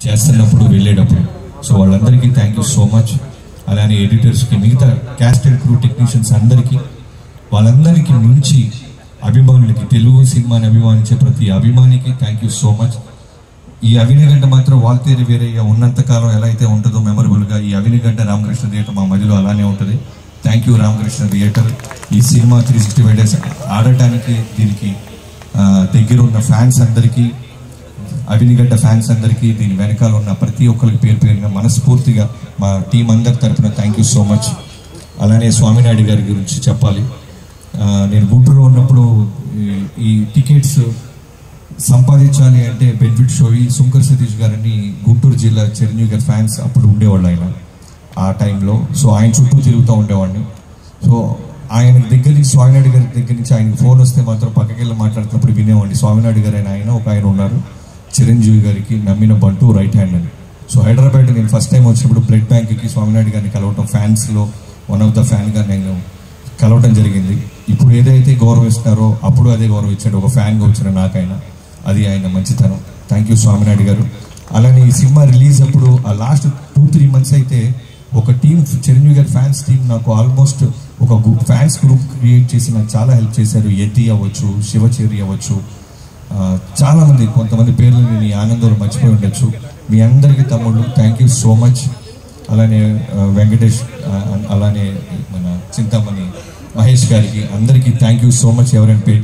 చేస్తున్నప్పుడు వెళ్ళేటప్పుడు సో వాళ్ళందరికీ థ్యాంక్ యూ సో మచ్ అలానే ఎడిటర్స్కి మిగతా క్యాస్ట్ అండ్ క్రూ టెక్నీషియన్స్ అందరికీ వాళ్ళందరికీ మించి అభిమానులకి తెలుగు సినిమాని అభిమానించే ప్రతి అభిమానికి థ్యాంక్ యూ సో మచ్ ఈ అవినిగడ్డ మాత్రం వాల్తేరి వేరయ్య ఉన్నంతకాలం ఎలా అయితే ఉంటుందో మెమరబుల్గా ఈ అవినిగడ్డ రామకృష్ణ థియేటర్ మా మధ్యలో అలానే ఉంటుంది థ్యాంక్ యూ రామకృష్ణ థియేటర్ ఈ సినిమా త్రీ సిక్స్టీ ఫైవ్ డేస్ ఆడటానికి దీనికి ఆ, దగ్గర ఉన్న ఫ్యాన్స్ అందరికీ అవినిగడ్డ ఫ్యాన్స్ అందరికీ దీని వెనకాల ఉన్న ప్రతి ఒక్కరికి పేరు పేరుగా మనస్ఫూర్తిగా మా టీం అందరి తరపున థ్యాంక్ యూ సో మచ్ అలానే స్వామినాయుడు గారి గురించి చెప్పాలి ఆ, నేను గుంటూరులో ఉన్నప్పుడు ఈ- ఈ టికెట్స్ సంపాదించాలి అంటే బెనిఫిట్ షోవి శంకర్ సతీష్ గారని గుంటూరు జిల్లా చిరంజీవి గారి ఫ్యాన్స్ అప్పుడు ఉండేవాళ్ళు ఆయన ఆ టైంలో సో ఆయన చుట్టూ తిరుగుతూ ఉండేవాడిని సో ఆయన దగ్గర నుంచి స్వామినాయుడు గారి దగ్గర నుంచి ఆయనకి ఫోన్ వస్తే మాత్రం పక్కకి వెళ్ళి మాట్లాడుతున్నప్పుడు వినేవాడిని స్వామినాయుడు గారు అయిన ఆయన ఒక ఆయన ఉన్నారు చిరంజీవి గారికి నమ్మిన బంటూ రైట్ హ్యాండ్ అని సో హైదరాబాద్ నేను ఫస్ట్ టైం వచ్చినప్పుడు బ్లడ్ బ్యాంక్కి స్వామినాయుడు గారిని కలవటం ఫ్యాన్స్లో వన్ ఆఫ్ ద ఫ్యాన్గా నేను కలవటం జరిగింది ఇప్పుడు ఏదైతే గౌరవం ఇస్తున్నారో అప్పుడు అదే గౌరవం ఇచ్చాడు ఒక ఫ్యాన్గా వచ్చిన నాకైనా అది ఆయన మంచితనం థ్యాంక్ యూ స్వామినాయుడు గారు అలానే ఈ సినిమా రిలీజ్ అప్పుడు ఆ లాస్ట్ టూ త్రీ మంత్స్ అయితే ఒక టీం చిరంజీవి గారి ఫ్యాన్స్ టీం నాకు ఆల్మోస్ట్ ఒక ఫ్యాన్స్ గ్రూప్ క్రియేట్ చేసి నాకు చాలా హెల్ప్ చేశారు యతి అవ్వచ్చు శివచేరి అవ్వచ్చు ఆ, చాలా మంది కొంతమంది పేర్లు నేను ఈ ఆనందంలో మర్చిపోయి ఉండొచ్చు మీ అందరికీ తమ్ముళ్ళు థ్యాంక్ యూ సో మచ్ అలానే ఆ, వెంకటేష్ ఆ, అలానే మన చింతామణి మహేష్ గారికి అందరికీ థ్యాంక్ యూ సో మచ్ ఎవరైనా పేరు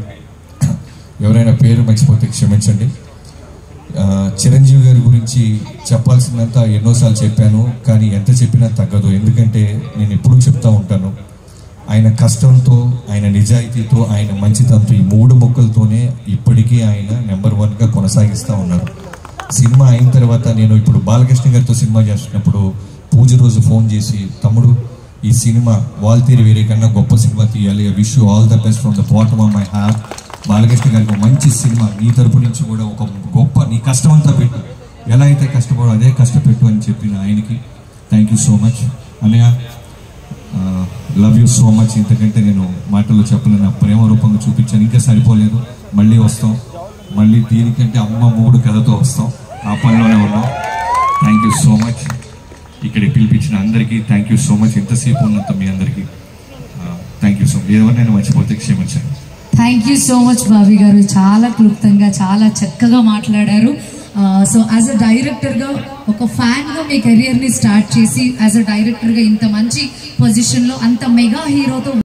ఎవరైనా పేరు మర్చిపోతే క్షమించండి ఆ, చిరంజీవి గారి గురించి చెప్పాల్సినంత ఎన్నోసార్లు చెప్పాను కానీ ఎంత చెప్పినా తగ్గదు ఎందుకంటే నేను ఎప్పుడూ చెప్తా ఉంటాను ఆయన కష్టంతో ఆయన నిజాయితీతో ఆయన మంచితనంతో ఈ మూడు మొక్కలతోనే ఇప్పటికీ ఆయన నెంబర్ వన్గా కొనసాగిస్తూ ఉన్నారు సినిమా అయిన తర్వాత నేను ఇప్పుడు బాలకృష్ణ గారితో సినిమా చేస్తున్నప్పుడు పూజ రోజు ఫోన్ చేసి తమ్ముడు ఈ సినిమా వాల్తీరి వేరే కన్నా గొప్ప సినిమా తీయాలి I wish you all the best from the bottom of my heart Balakrishna గారికి ఒక మంచి సినిమా నీ తరపు నుంచి కూడా ఒక గొప్ప నీ కష్టం అంతా పెట్టు ఎలా అయితే కష్టపడో అదే కష్టపెట్టు అని చెప్పిన ఆయనకి థ్యాంక్ యూ సో మచ్ అన్నయ్య లవ్ యూ సో మచ్ ఇంతకంటే నేను మాటల్లో చెప్పలేను నా ప్రేమ రూపంగా చూపించాను ఇంకా సరిపోలేదు మళ్ళీ వస్తాం మళ్ళీ దీనికంటే అమ్మ మూడు కథతో వస్తాం ఆ పనిలోనే ఉన్నాం థ్యాంక్ యూ సో మచ్ ఇక్కడికి పిలిపించిన అందరికీ థ్యాంక్ యూ సో మచ్ ఇంతసేపు ఉన్నంత మీ అందరికీ థ్యాంక్ యూ సో మచ్ ఎవరినైనా మర్చిపోతే క్షమించండి thank you so much Bobby గారు చాలా క్లుప్తంగా చాలా చక్కగా మాట్లాడారు సో యాజ్ అ డైరెక్టర్గా ఒక ఫ్యాన్గా మీ కెరియర్ని స్టార్ట్ చేసి యాజ్ అ డైరెక్టర్గా ఇంత మంచి పొజిషన్లో అంత మెగా హీరోతో